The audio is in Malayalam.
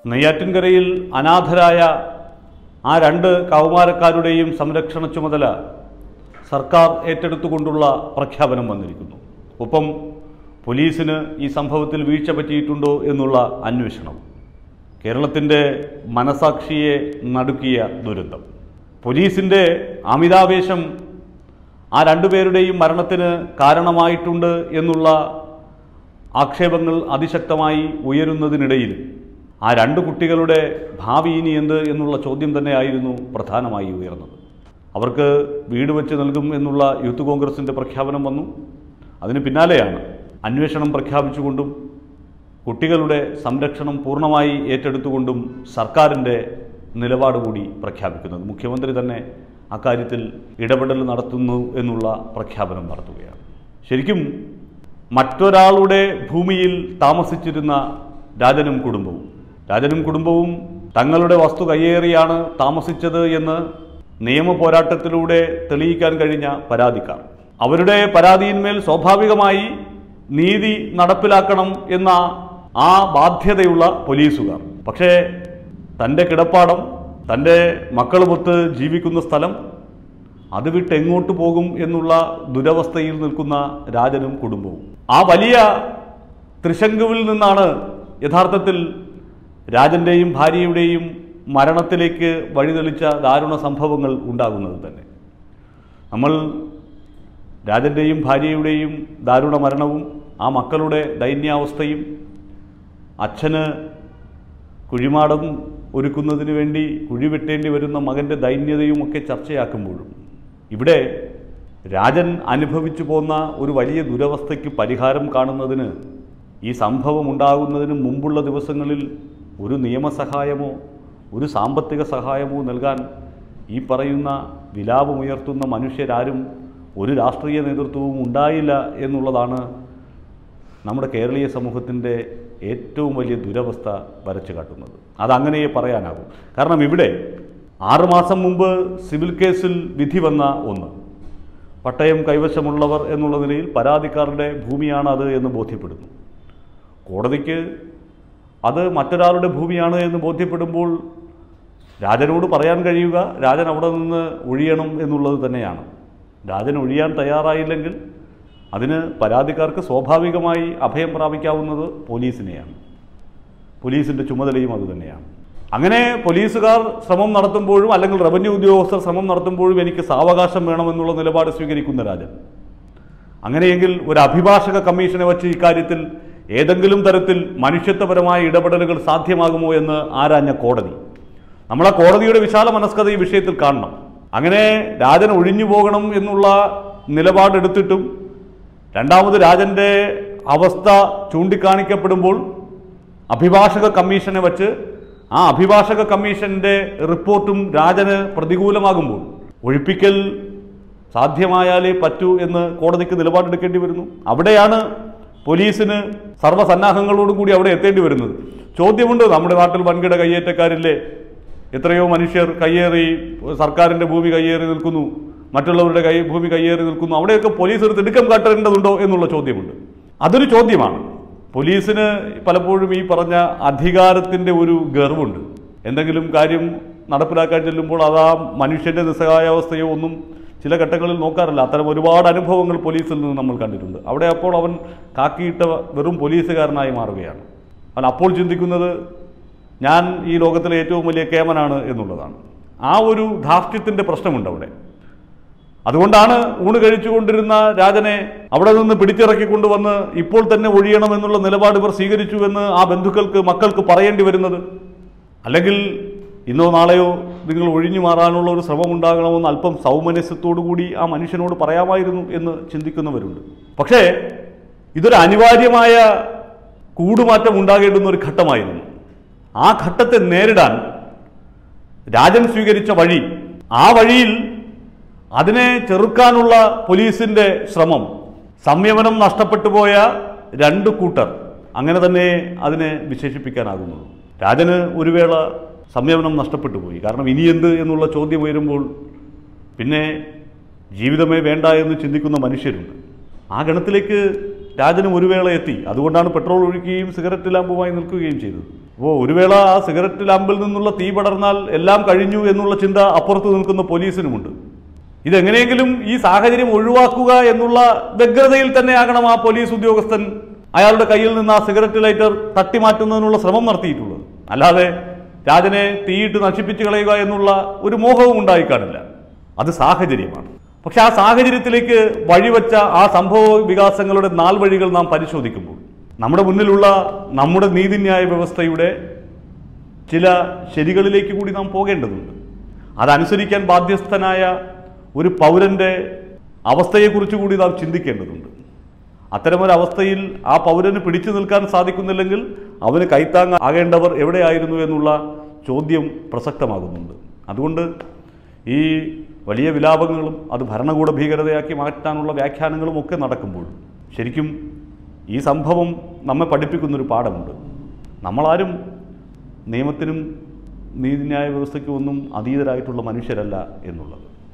നെയ്യാറ്റിൻകരയിൽ അനാഥരായ ആ രണ്ട് കൗമാരക്കാരുടെയും സംരക്ഷണ ചുമതല സർക്കാർ ഏറ്റെടുത്തുകൊണ്ടുള്ള പ്രഖ്യാപനം വന്നിരിക്കുന്നു ഒപ്പം പോലീസിന് ഈ സംഭവത്തിൽ വീഴ്ച പറ്റിയിട്ടുണ്ടോ എന്നുള്ള അന്വേഷണം കേരളത്തിൻ്റെ മനസാക്ഷിയെ നടുക്കിയ ദുരന്തം പോലീസിൻ്റെ അമിതാവേശം ആ രണ്ടുപേരുടെയും മരണത്തിന് കാരണമായിട്ടുണ്ട് എന്നുള്ള ആക്ഷേപങ്ങൾ അതിശക്തമായി ഉയരുന്നതിനിടയിൽ ആ രണ്ട് കുട്ടികളുടെ ഭാവി ഇനി എന്ത് എന്നുള്ള ചോദ്യം തന്നെയായിരുന്നു പ്രധാനമായി ഉയർന്നത് അവർക്ക് വീട് വെച്ച് നൽകും എന്നുള്ള യൂത്ത് കോൺഗ്രസിൻ്റെ പ്രഖ്യാപനം വന്നു അതിന് പിന്നാലെയാണ് അന്വേഷണം പ്രഖ്യാപിച്ചുകൊണ്ടും കുട്ടികളുടെ സംരക്ഷണം പൂർണ്ണമായി ഏറ്റെടുത്തുകൊണ്ടും സർക്കാരിൻ്റെ നിലപാട് കൂടി പ്രഖ്യാപിക്കുന്നത് മുഖ്യമന്ത്രി തന്നെ അക്കാര്യത്തിൽ ഇടപെടൽ നടത്തുന്നു എന്നുള്ള പ്രഖ്യാപനം നടത്തുകയാണ് ശരിക്കും മറ്റൊരാളുടെ ഭൂമിയിൽ താമസിച്ചിരുന്ന രാജനും കുടുംബവും രാജനും കുടുംബവും തങ്ങളുടെ വസ്തു കയ്യേറിയാണ് താമസിച്ചത് എന്ന് നിയമ പോരാട്ടത്തിലൂടെ തെളിയിക്കാൻ കഴിഞ്ഞ പരാതിക്കാർ അവരുടെ പരാതിയിന്മേൽ സ്വാഭാവികമായി നീതി നടപ്പിലാക്കണം എന്ന ആ ബാധ്യതയുള്ള പോലീസുകാർ പക്ഷേ തൻ്റെ കിടപ്പാടം തൻ്റെ മക്കളുമൊത്ത് ജീവിക്കുന്ന സ്ഥലം അത് വിട്ട് എങ്ങോട്ട് പോകും എന്നുള്ള ദുരവസ്ഥയിൽ നിൽക്കുന്ന രാജനും കുടുംബവും ആ വലിയ ത്രിശങ്കുവിൽ നിന്നാണ് യഥാർത്ഥത്തിൽ രാജൻ്റെയും ഭാര്യയുടെയും മരണത്തിലേക്ക് വഴിതെളിച്ച ദാരുണ സംഭവങ്ങൾ ഉണ്ടാകുന്നത് തന്നെ നമ്മൾ രാജൻ്റെയും ഭാര്യയുടെയും ദാരുണ മരണവും ആ മക്കളുടെ ദൈന്യാവസ്ഥയും അച്ഛന് കുഴിമാടം ഒരുക്കുന്നതിന് വേണ്ടി കുഴി വെട്ടേണ്ടി വരുന്ന മകൻ്റെ ദൈന്യതയും ഒക്കെ ചർച്ചയാക്കുമ്പോഴും ഇവിടെ രാജൻ അനുഭവിച്ചു പോന്ന ഒരു വലിയ ദുരവസ്ഥയ്ക്ക് പരിഹാരം കാണുന്നതിന് ഈ സംഭവം ഉണ്ടാകുന്നതിന് മുമ്പുള്ള ദിവസങ്ങളിൽ ഒരു നിയമസഹായമോ ഒരു സാമ്പത്തിക സഹായമോ നൽകാൻ ഈ പറയുന്ന വിലാപമുയർത്തുന്ന മനുഷ്യരാരും ഒരു രാഷ്ട്രീയ നേതൃത്വവും ഉണ്ടായില്ല എന്നുള്ളതാണ് നമ്മുടെ കേരളീയ സമൂഹത്തിൻ്റെ ഏറ്റവും വലിയ ദുരവസ്ഥ വരച്ചു കാട്ടുന്നത് അതങ്ങനെയേ പറയാനാകും കാരണം ഇവിടെ ആറുമാസം മുമ്പ് സിവിൽ കേസിൽ വിധി വന്ന ഒന്ന് പട്ടയം കൈവശമുള്ളവർ എന്നുള്ള നിലയിൽ പരാതിക്കാരുടെ ഭൂമിയാണ് അത് എന്ന് ബോധ്യപ്പെടുന്നു കോടതിക്ക് അത് മറ്റൊരാളുടെ ഭൂമിയാണ് എന്ന് ബോധ്യപ്പെടുമ്പോൾ രാജനോട് പറയാൻ കഴിയുക രാജൻ അവിടെ നിന്ന് ഒഴിയണം എന്നുള്ളത് തന്നെയാണ് രാജൻ ഒഴിയാൻ തയ്യാറായില്ലെങ്കിൽ അതിന് പരാതിക്കാർക്ക് സ്വാഭാവികമായി അഭയം പ്രാപിക്കാവുന്നത് പോലീസിനെയാണ് പോലീസിൻ്റെ ചുമതലയും അതുതന്നെയാണ് അങ്ങനെ പോലീസുകാർ ശ്രമം നടത്തുമ്പോഴും അല്ലെങ്കിൽ റവന്യൂ ഉദ്യോഗസ്ഥർ ശ്രമം നടത്തുമ്പോഴും എനിക്ക് സാവകാശം വേണമെന്നുള്ള നിലപാട് സ്വീകരിക്കുന്ന രാജൻ അങ്ങനെയെങ്കിൽ ഒരു അഭിഭാഷക കമ്മീഷനെ വച്ച് ഇക്കാര്യത്തിൽ ഏതെങ്കിലും തരത്തിൽ മനുഷ്യത്വപരമായ ഇടപെടലുകൾ സാധ്യമാകുമോ എന്ന് ആരാഞ്ഞ കോടതി നമ്മളെ കോടതിയുടെ വിശാല മനസ്കത ഈ വിഷയത്തിൽ കാണണം അങ്ങനെ രാജൻ ഒഴിഞ്ഞു പോകണം എന്നുള്ള നിലപാടെടുത്തിട്ടും രണ്ടാമത് രാജൻ്റെ അവസ്ഥ ചൂണ്ടിക്കാണിക്കപ്പെടുമ്പോൾ അഭിഭാഷക കമ്മീഷനെ വച്ച് ആ അഭിഭാഷക കമ്മീഷന്റെ റിപ്പോർട്ടും രാജന് പ്രതികൂലമാകുമ്പോൾ ഒഴിപ്പിക്കൽ സാധ്യമായാലേ പറ്റൂ എന്ന് കോടതിക്ക് നിലപാടെടുക്കേണ്ടി വരുന്നു അവിടെയാണ് പോലീസിന് സർവ്വസന്നാഹങ്ങളോടും കൂടി അവിടെ എത്തേണ്ടി വരുന്നത് ചോദ്യമുണ്ട് നമ്മുടെ നാട്ടിൽ വൻകിട കയ്യേറ്റക്കാരില്ലേ എത്രയോ മനുഷ്യർ കയ്യേറി സർക്കാരിൻ്റെ ഭൂമി കയ്യേറി നിൽക്കുന്നു മറ്റുള്ളവരുടെ കൈ ഭൂമി കയ്യേറി നിൽക്കുന്നു അവിടെയൊക്കെ പോലീസ് ഒരു തിടുക്കം കാട്ടേണ്ടതുണ്ടോ എന്നുള്ള ചോദ്യമുണ്ട് അതൊരു ചോദ്യമാണ് പോലീസിന് പലപ്പോഴും ഈ പറഞ്ഞ അധികാരത്തിൻ്റെ ഒരു ഗർവുണ്ട് എന്തെങ്കിലും കാര്യം നടപ്പിലാക്കാൻ ചെല്ലുമ്പോൾ അത് ആ മനുഷ്യൻ്റെ നിസ്സഹായാവസ്ഥയോ ഒന്നും ചില ഘട്ടങ്ങളിൽ നോക്കാറില്ല അത്തരം ഒരുപാട് അനുഭവങ്ങൾ പോലീസിൽ നിന്ന് നമ്മൾ കണ്ടിട്ടുണ്ട് അവിടെ അപ്പോൾ അവൻ കാക്കിയിട്ട വെറും പോലീസുകാരനായി മാറുകയാണ് അവൻ അപ്പോൾ ചിന്തിക്കുന്നത് ഞാൻ ഈ ലോകത്തിലെ ഏറ്റവും വലിയ കേമനാണ് എന്നുള്ളതാണ് ആ ഒരു ധാർഷ്ട്യത്തിൻ്റെ പ്രശ്നമുണ്ട് അവിടെ അതുകൊണ്ടാണ് ഊണ് കഴിച്ചുകൊണ്ടിരുന്ന രാജനെ അവിടെ നിന്ന് പിടിച്ചിറക്കി കൊണ്ടുവന്ന് ഇപ്പോൾ തന്നെ ഒഴിയണം എന്നുള്ള നിലപാട് ഇവർ സ്വീകരിച്ചു എന്ന് ആ ബന്ധുക്കൾക്ക് മക്കൾക്ക് പറയേണ്ടി വരുന്നത് അല്ലെങ്കിൽ ഇന്നോ നാളെയോ നിങ്ങൾ ഒഴിഞ്ഞു മാറാനുള്ള ഒരു ശ്രമം ഉണ്ടാകണമെന്ന് അല്പം സൗമനസ്യത്തോടു കൂടി ആ മനുഷ്യനോട് പറയാമായിരുന്നു എന്ന് ചിന്തിക്കുന്നവരുണ്ട് പക്ഷേ ഇതൊരു അനിവാര്യമായ കൂടുമാറ്റം ഉണ്ടാകേണ്ടുന്ന ഒരു ഘട്ടമായിരുന്നു ആ ഘട്ടത്തെ നേരിടാൻ രാജൻ സ്വീകരിച്ച വഴി ആ വഴിയിൽ അതിനെ ചെറുക്കാനുള്ള പോലീസിന്റെ ശ്രമം സംയമനം നഷ്ടപ്പെട്ടു പോയ രണ്ട് കൂട്ടർ അങ്ങനെ തന്നെ അതിനെ വിശേഷിപ്പിക്കാനാകുന്നുള്ളൂ രാജന് ഒരു വേള സംയമനം നഷ്ടപ്പെട്ടു പോയി കാരണം ഇനി എന്ത് എന്നുള്ള ചോദ്യം ഉയരുമ്പോൾ പിന്നെ ജീവിതമേ വേണ്ട എന്ന് ചിന്തിക്കുന്ന മനുഷ്യരുണ്ട് ആ ഗണത്തിലേക്ക് രാജനും ഒരു വേള എത്തി അതുകൊണ്ടാണ് പെട്രോൾ ഒഴിക്കുകയും സിഗരറ്റ് ലാമ്പുമായി നിൽക്കുകയും ചെയ്തത് അപ്പോൾ ഒരു വേള ആ സിഗരറ്റ് ലാമ്പിൽ നിന്നുള്ള തീ പടർന്നാൽ എല്ലാം കഴിഞ്ഞു എന്നുള്ള ചിന്ത അപ്പുറത്ത് നിൽക്കുന്ന പോലീസിനുമുണ്ട് ഇതെങ്ങനെയെങ്കിലും ഈ സാഹചര്യം ഒഴിവാക്കുക എന്നുള്ള വ്യഗ്രതയിൽ തന്നെയാകണം ആ പോലീസ് ഉദ്യോഗസ്ഥൻ അയാളുടെ കയ്യിൽ നിന്ന് ആ സിഗരറ്റ് ലൈറ്റർ തട്ടിമാറ്റുന്നതിനുള്ള ശ്രമം നടത്തിയിട്ടുള്ളത് അല്ലാതെ രാജനെ തീയിട്ട് നശിപ്പിച്ചു കളയുക എന്നുള്ള ഒരു മോഹവും ഉണ്ടായി കാണില്ല അത് സാഹചര്യമാണ് പക്ഷെ ആ സാഹചര്യത്തിലേക്ക് വഴിവെച്ച ആ സംഭവ വികാസങ്ങളുടെ നാൾ വഴികൾ നാം പരിശോധിക്കുമ്പോൾ നമ്മുടെ മുന്നിലുള്ള നമ്മുടെ നീതിന്യായ വ്യവസ്ഥയുടെ ചില ശരികളിലേക്ക് കൂടി നാം പോകേണ്ടതുണ്ട് അതനുസരിക്കാൻ ബാധ്യസ്ഥനായ ഒരു പൗരൻ്റെ അവസ്ഥയെക്കുറിച്ച് കൂടി നാം ചിന്തിക്കേണ്ടതുണ്ട് അത്തരമൊരവസ്ഥയിൽ ആ പൗരന് പിടിച്ചു നിൽക്കാൻ സാധിക്കുന്നില്ലെങ്കിൽ അവന് കൈത്താങ്ങ ആകേണ്ടവർ എവിടെയായിരുന്നു എന്നുള്ള ചോദ്യം പ്രസക്തമാകുന്നുണ്ട് അതുകൊണ്ട് ഈ വലിയ വിലാപങ്ങളും അത് ഭരണകൂട ഭീകരതയാക്കി മാറ്റാനുള്ള വ്യാഖ്യാനങ്ങളും ഒക്കെ നടക്കുമ്പോൾ ശരിക്കും ഈ സംഭവം നമ്മെ പഠിപ്പിക്കുന്നൊരു പാഠമുണ്ട് നമ്മളാരും നിയമത്തിനും നീതിന്യായ വ്യവസ്ഥയ്ക്കും ഒന്നും അതീതരായിട്ടുള്ള മനുഷ്യരല്ല എന്നുള്ളത്